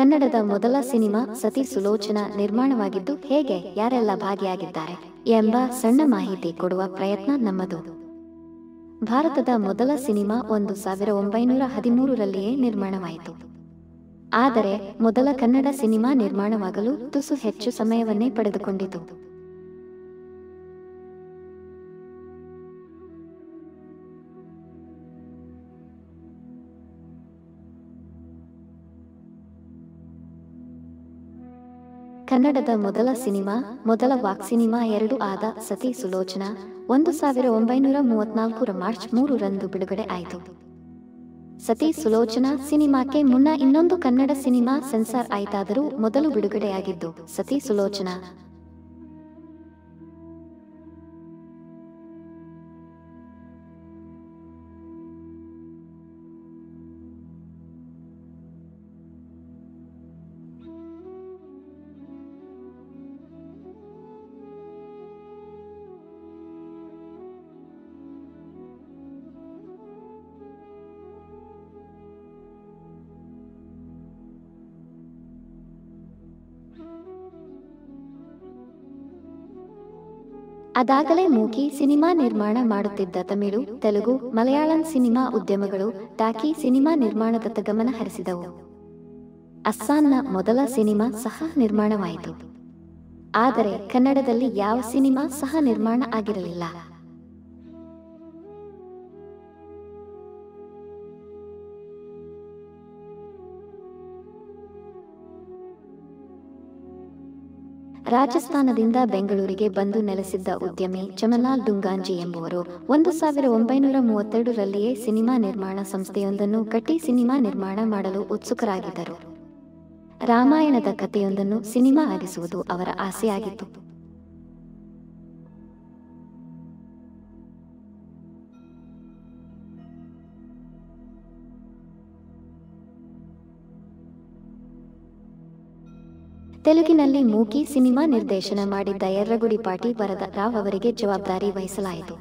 ಕನ್ನಡದ ಮೊದಲ ಸಿನಿಮಾ ಸತಿ ಸುಲೋಚನಾ ನಿರ್ಮಾಣವಾಗಿದ್ದು ಹೇಗೆ ಯಾರೆಲ್ಲ ಭಾಗಿಯಾಗಿದ್ದಾರೆ ಎಂಬ ಸಣ್ಣ ಮಾಹಿತಿ ಕೊಡುವ ಪ್ರಯತ್ನ ನಮ್ಮದು ಭಾರತದ ಮೊದಲ ಸಿನಿಮಾ ಒಂದು ಸಾವಿರ ಒಂಬೈನೂರ ಹದಿಮೂರರಲ್ಲಿಯೇ ನಿರ್ಮಾಣವಾಯಿತು ಆದರೆ ಮೊದಲ ಕನ್ನಡ ಸಿನಿಮಾ ನಿರ್ಮಾಣವಾಗಲು ತುಸು ಹೆಚ್ಚು ಸಮಯವನ್ನೇ ಪಡೆದುಕೊಂಡಿತು ಕನ್ನಡದ ಮೊದಲ ಸಿನಿಮಾ ಮೊದಲ ವಾಕ್ ಸಿನಿಮಾ ಎರಡು ಆದ ಸತಿ ಸುಲೋಚನಾ ಒಂದು ಸಾವಿರ ಒಂಬೈನೂರ ಮೂವತ್ನಾಲ್ಕರ ಮಾರ್ಚ್ ಮೂರರಂದು ಬಿಡುಗಡೆ ಆಯಿತು ಸತಿ ಸುಲೋಚನಾ ಸಿನಿಮಾಕ್ಕೆ ಮುನ್ನ ಇನ್ನೊಂದು ಕನ್ನಡ ಸಿನಿಮಾ ಸೆನ್ಸಾರ್ ಆಯ್ತಾದರೂ ಮೊದಲು ಬಿಡುಗಡೆಯಾಗಿದ್ದು ಸತಿ ಸುಲೋಚನಾ ಅದಾಗಲೇ ಮೂಕಿ ಸಿನಿಮಾ ನಿರ್ಮಾಣ ಮಾಡುತ್ತಿದ್ದ ತಮಿಳು ತೆಲುಗು ಮಲಯಾಳಂ ಸಿನಿಮಾ ಉದ್ಯಮಗಳು ಟಾಕಿ ಸಿನಿಮಾ ನಿರ್ಮಾಣದತ್ತ ಗಮನ ಹರಿಸಿದವು ಅಸ್ಸಾಂನ ಮೊದಲ ಸಿನಿಮಾ ಸಹ ನಿರ್ಮಾಣವಾಯಿತು ಆದರೆ ಕನ್ನಡದಲ್ಲಿ ಯಾವ ಸಿನಿಮಾ ಸಹ ನಿರ್ಮಾಣ ಆಗಿರಲಿಲ್ಲ ರಾಜಸ್ಥಾನದಿಂದ ಬೆಂಗಳೂರಿಗೆ ಬಂದು ನೆಲೆಸಿದ್ದ ಉದ್ಯಮಿ ಚಮನ್ಲಾಲ್ ಡುಂಗಾಂಜಿ ಎಂಬುವರು ಒಂದು ಸಾವಿರ ಒಂಬೈನೂರ ಮೂವತ್ತೆರಡರಲ್ಲಿಯೇ ಸಿನಿಮಾ ನಿರ್ಮಾಣ ಸಂಸ್ಥೆಯೊಂದನ್ನು ಕಟ್ಟಿ ಸಿನಿಮಾ ನಿರ್ಮಾಣ ಮಾಡಲು ಉತ್ಸುಕರಾಗಿದ್ದರು ರಾಮಾಯಣದ ಕಥೆಯೊಂದನ್ನು ಸಿನಿಮಾ ಆಗಿಸುವುದು ಅವರ ಆಸೆಯಾಗಿತ್ತು ತೆಲುಗಿನಲ್ಲಿ ಮೂಕಿ ಸಿನಿಮಾ ನಿರ್ದೇಶನ ಮಾಡಿದ್ದ ಯರ್ರಗುಡಿ ಪಾಟಿ ವರದ ರಾವ್ ಅವರಿಗೆ ಜವಾಬ್ದಾರಿ ವಹಿಸಲಾಯಿತು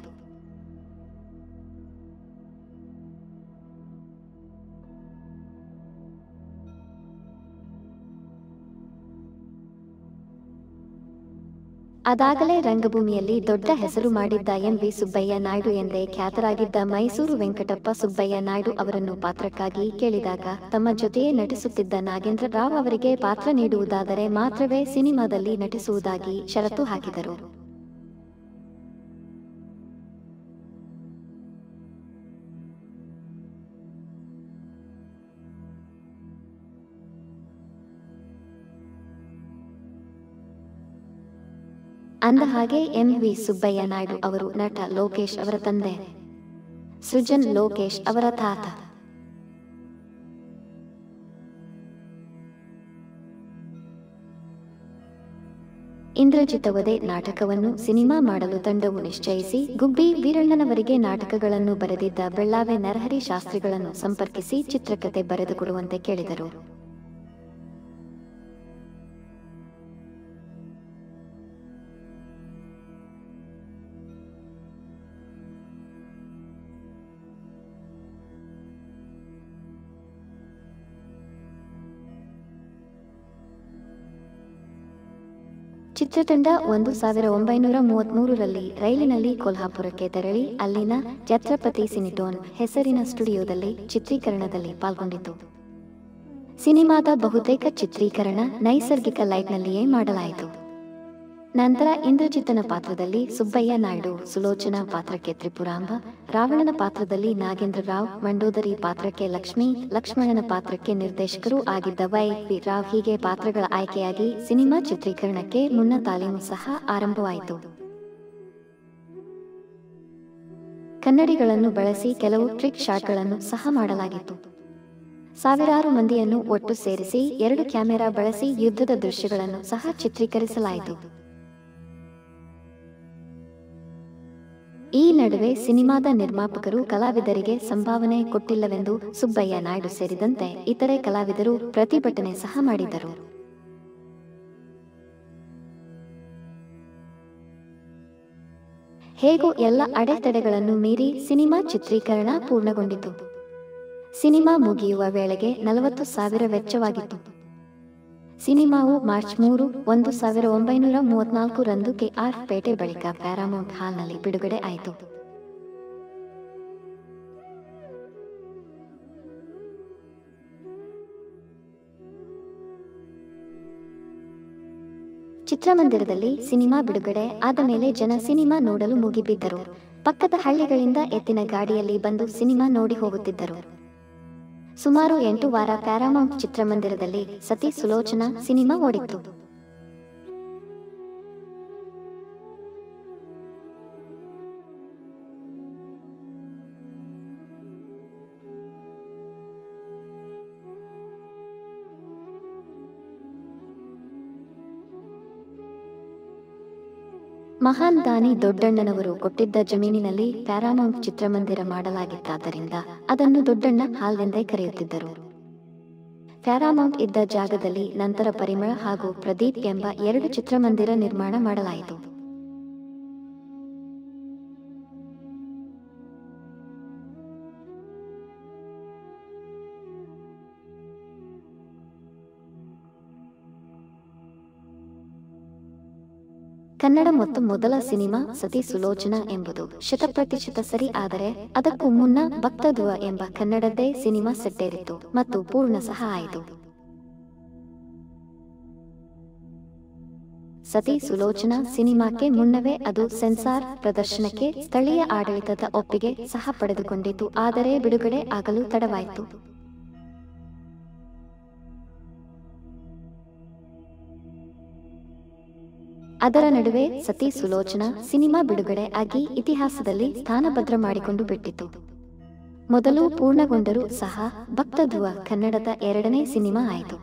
ಅದಾಗಲೇ ರಂಗಭೂಮಿಯಲ್ಲಿ ದೊಡ್ಡ ಹೆಸರು ಮಾಡಿದ್ದ ಎಂ ವಿ ಸುಬ್ಬಯ್ಯ ನಾಯ್ಡು ಎಂದೇ ಖ್ಯಾತರಾಗಿದ್ದ ಮೈಸೂರು ವೆಂಕಟಪ್ಪ ಸುಬ್ಬಯ್ಯ ನಾಯ್ಡು ಅವರನ್ನು ಪಾತ್ರಕ್ಕಾಗಿ ಕೇಳಿದಾಗ ತಮ್ಮ ಜೊತೆಯೇ ನಟಿಸುತ್ತಿದ್ದ ನಾಗೇಂದ್ರ ರಾವ್ ಅವರಿಗೆ ಪಾತ್ರ ನೀಡುವುದಾದರೆ ಮಾತ್ರವೇ ಸಿನಿಮಾದಲ್ಲಿ ನಟಿಸುವುದಾಗಿ ಷರತ್ತು ಹಾಕಿದರು ಅಂದ ಹಾಗೆ ಎಂ ವಿ ಸುಬ್ಬಯ್ಯ ನಾಯ್ಡು ಅವರು ನಟ ಲೋಕೇಶ್ ಅವರ ತಂದೆ ಸೃಜನ್ ಲೋಕೇಶ್ ಅವರ ತಾತ ಇಂದ್ರಜಿತ ವಧೆ ನಾಟಕವನ್ನು ಸಿನಿಮಾ ಮಾಡಲು ತಂಡವು ನಿಶ್ಚಯಿಸಿ ಗುಬ್ಬಿ ವೀರಣ್ಣನವರಿಗೆ ನಾಟಕಗಳನ್ನು ಬರೆದಿದ್ದ ಬೆಳ್ಳಾವೆ ನರಹರಿ ಶಾಸ್ತ್ರಿಗಳನ್ನು ಸಂಪರ್ಕಿಸಿ ಚಿತ್ರಕಥೆ ಬರೆದುಕೊಡುವಂತೆ ಕೇಳಿದರು ಚಿತ್ರತಂಡ ಒಂದು ಸಾವಿರ ಒಂಬೈನೂರ ಮೂವತ್ಮೂರರಲ್ಲಿ ರೈಲಿನಲ್ಲಿ ಕೊಲ್ಹಾಪುರಕ್ಕೆ ತೆರಳಿ ಅಲ್ಲಿನ ಛತ್ರಪತಿ ಸಿನಿಟೋನ್ ಹೆಸರಿನ ಸ್ಟುಡಿಯೋದಲ್ಲಿ ಚಿತ್ರೀಕರಣದಲ್ಲಿ ಪಾಲ್ಗೊಂಡಿತು ಸಿನಿಮಾದ ಬಹುತೇಕ ಚಿತ್ರೀಕರಣ ನೈಸರ್ಗಿಕ ಲೈಟ್ನಲ್ಲಿಯೇ ಮಾಡಲಾಯಿತು ನಂತರ ಇಂದ್ರಜಿತನ ಪಾತ್ರದಲ್ಲಿ ಸುಬ್ಬಯ್ಯ ನಾಯ್ಡು ಸುಲೋಚನಾ ಪಾತ್ರಕ್ಕೆ ತ್ರಿಪುರಾಂಬ ರಾವಣನ ಪಾತ್ರದಲ್ಲಿ ನಾಗೇಂದ್ರ ರಾವ್ ಮಂಡೋದರಿ ಪಾತ್ರಕ್ಕೆ ಲಕ್ಷ್ಮಿ ಲಕ್ಷ್ಮಣನ ಪಾತ್ರಕ್ಕೆ ನಿರ್ದೇಶಕರೂ ಆಗಿದ್ದ ವೈ ವಿ ರಾವ್ ಹೀಗೆ ಪಾತ್ರಗಳ ಆಯ್ಕೆಯಾಗಿ ಸಿನಿಮಾ ಚಿತ್ರೀಕರಣಕ್ಕೆ ಮುನ್ನ ತಾಲೀಮು ಸಹ ಆರಂಭವಾಯಿತು ಕನ್ನಡಿಗಳನ್ನು ಬಳಸಿ ಕೆಲವು ಟ್ರಿಕ್ ಶಾಟ್ಗಳನ್ನು ಸಹ ಮಾಡಲಾಗಿತ್ತು ಸಾವಿರಾರು ಮಂದಿಯನ್ನು ಒಟ್ಟು ಸೇರಿಸಿ ಎರಡು ಕ್ಯಾಮೆರಾ ಬಳಸಿ ಯುದ್ಧದ ದೃಶ್ಯಗಳನ್ನು ಸಹ ಚಿತ್ರೀಕರಿಸಲಾಯಿತು ಈ ನಡುವೆ ಸಿನಿಮಾದ ನಿರ್ಮಾಪಕರು ಕಲಾವಿದರಿಗೆ ಸಂಭಾವನೆ ಕೊಟ್ಟಿಲ್ಲವೆಂದು ಸುಬ್ಬಯ್ಯ ನಾಯ್ಡು ಸೇರಿದಂತೆ ಇತರೆ ಕಲಾವಿದರು ಪ್ರತಿಭಟನೆ ಸಹ ಮಾಡಿದರು ಹೇಗೂ ಎಲ್ಲ ಅಡೆತಡೆಗಳನ್ನು ಮೀರಿ ಸಿನಿಮಾ ಚಿತ್ರೀಕರಣ ಪೂರ್ಣಗೊಂಡಿತು ಸಿನಿಮಾ ಮುಗಿಯುವ ವೇಳೆಗೆ ನಲವತ್ತು ಸಾವಿರ ವೆಚ್ಚವಾಗಿತ್ತು ಸಿನಿಮಾವು ಮಾರ್ಚ್ ಮೂರು ಒಂದು ಸಾವಿರ ಒಂಬೈನೂರ ಮೂವತ್ನಾಲ್ಕು ರಂದು ಕೆಆರ್ ಪೇಟೆ ಬಳಿಕ ಪ್ಯಾರಾಮೌಂಟ್ ಹಾಲ್ನಲ್ಲಿ ಬಿಡುಗಡೆ ಆಯಿತು ಚಿತ್ರಮಂದಿರದಲ್ಲಿ ಸಿನಿಮಾ ಬಿಡುಗಡೆ ಆದ ಮೇಲೆ ಜನ ಸಿನಿಮಾ ನೋಡಲು ಮುಗಿಬಿದ್ದರು ಪಕ್ಕದ ಹಳ್ಳಿಗಳಿಂದ ಎತ್ತಿನ ಗಾಡಿಯಲ್ಲಿ ಬಂದು ಸಿನಿಮಾ ನೋಡಿ ಹೋಗುತ್ತಿದ್ದರು ಸುಮಾರು ಎಂಟು ವಾರ ಪ್ಯಾರಾಮೌಂಟ್ ಚಿತ್ರಮಂದಿರದಲ್ಲಿ ಸತಿ ಸುಲೋಚನಾ ಸಿನಿಮಾ ಓಡಿತ್ತು ಮಹಾನ್ ದಾನಿ ದೊಡ್ಡಣ್ಣನವರು ಕೊಟ್ಟಿದ್ದ ಜಮೀನಿನಲ್ಲಿ ಪ್ಯಾರಾಮೌಂಟ್ ಚಿತ್ರಮಂದಿರ ಮಾಡಲಾಗಿತ್ತಾದ್ದರಿಂದ ಅದನ್ನು ದೊಡ್ಡಣ್ಣ ಹಾಲ್ ಎಂದೇ ಕರೆಯುತ್ತಿದ್ದರು ಪ್ಯಾರಾಮೌಂಟ್ ಇದ್ದ ಜಾಗದಲ್ಲಿ ನಂತರ ಪರಿಮಳ ಹಾಗೂ ಪ್ರದೀಪ್ ಎಂಬ ಎರಡು ಚಿತ್ರಮಂದಿರ ನಿರ್ಮಾಣ ಮಾಡಲಾಯಿತು ಕನ್ನಡ ಮತ್ತು ಮೊದಲ ಸಿನಿಮಾ ಸತಿ ಸುಲೋಚನಾ ಎಂಬುದು ಶತಪ್ರತಿಶತ ಸರಿ ಆದರೆ ಅದಕ್ಕೂ ಮುನ್ನ ಭಕ್ತದುವ ಎಂಬ ಕನ್ನಡದ್ದೇ ಸಿನಿಮಾ ಸೆಟ್ಟೇರಿತ್ತು ಮತ್ತು ಪೂರ್ಣ ಸಹ ಆಯಿತು ಸತಿ ಸುಲೋಚನಾ ಸಿನಿಮಾಕ್ಕೆ ಮುನ್ನವೇ ಅದು ಸೆನ್ಸಾರ್ ಪ್ರದರ್ಶನಕ್ಕೆ ಸ್ಥಳೀಯ ಆಡಳಿತದ ಒಪ್ಪಿಗೆ ಸಹ ಪಡೆದುಕೊಂಡಿತು ಆದರೆ ಬಿಡುಗಡೆ ಆಗಲು ತಡವಾಯಿತು ಅದರ ನಡುವೆ ಸತಿ ಸುಲೋಚನಾ ಸಿನಿಮಾ ಬಿಡುಗಡೆ ಆಗಿ ಇತಿಹಾಸದಲ್ಲಿ ಸ್ಥಾನಭದ್ರ ಮಾಡಿಕೊಂಡು ಬಿಟ್ಟಿತು ಮೊದಲು ಪೂರ್ಣಗೊಂಡರೂ ಸಹ ಭಕ್ತಧುವ ಕನ್ನಡದ ಎರಡನೇ ಸಿನಿಮಾ ಆಯಿತು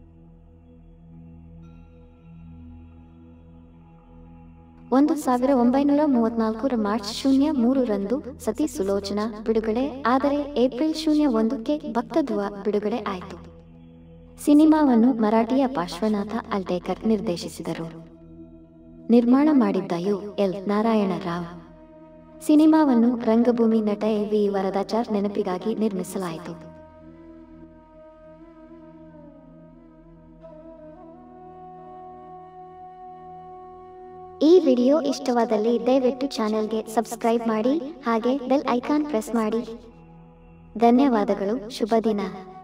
ಒಂದು ಸಾವಿರ ಒಂಬೈನೂರ ಮೂವತ್ನಾಲ್ಕರ ಮಾರ್ಚ್ ಶೂನ್ಯ ಮೂರರಂದು ಸತಿ ಸುಲೋಚನಾ ಬಿಡುಗಡೆ ಆದರೆ ಏಪ್ರಿಲ್ ಶೂನ್ಯ ಒಂದಕ್ಕೆ ಭಕ್ತಧುವ ಬಿಡುಗಡೆ ಆಯಿತು ಸಿನಿಮಾವನ್ನು ಮರಾಠಿಯ ಪಾರ್ಶ್ವನಾಥ ಅಲ್ಟೇಕರ್ ನಿರ್ದೇಶಿಸಿದರು ನಿರ್ಮಾಣ ಮಾಡಿದ್ದ ಯು ಎಲ್ ನಾರಾಯಣ ರಾವ್ ಸಿನಿಮಾವನ್ನು ರಂಗಭೂಮಿ ನಟ ಎ ವಿ ವರದಾಚಾರ್ ನೆನಪಿಗಾಗಿ ನಿರ್ಮಿಸಲಾಯಿತು ಈ ವಿಡಿಯೋ ಇಷ್ಟವಾದಲ್ಲಿ ದಯವಿಟ್ಟು ಚಾನೆಲ್ಗೆ ಸಬ್ಸ್ಕ್ರೈಬ್ ಮಾಡಿ ಹಾಗೆ ಬೆಲ್ ಐಕಾನ್ ಪ್ರೆಸ್ ಮಾಡಿ ಧನ್ಯವಾದಗಳು ಶುಭ ದಿನ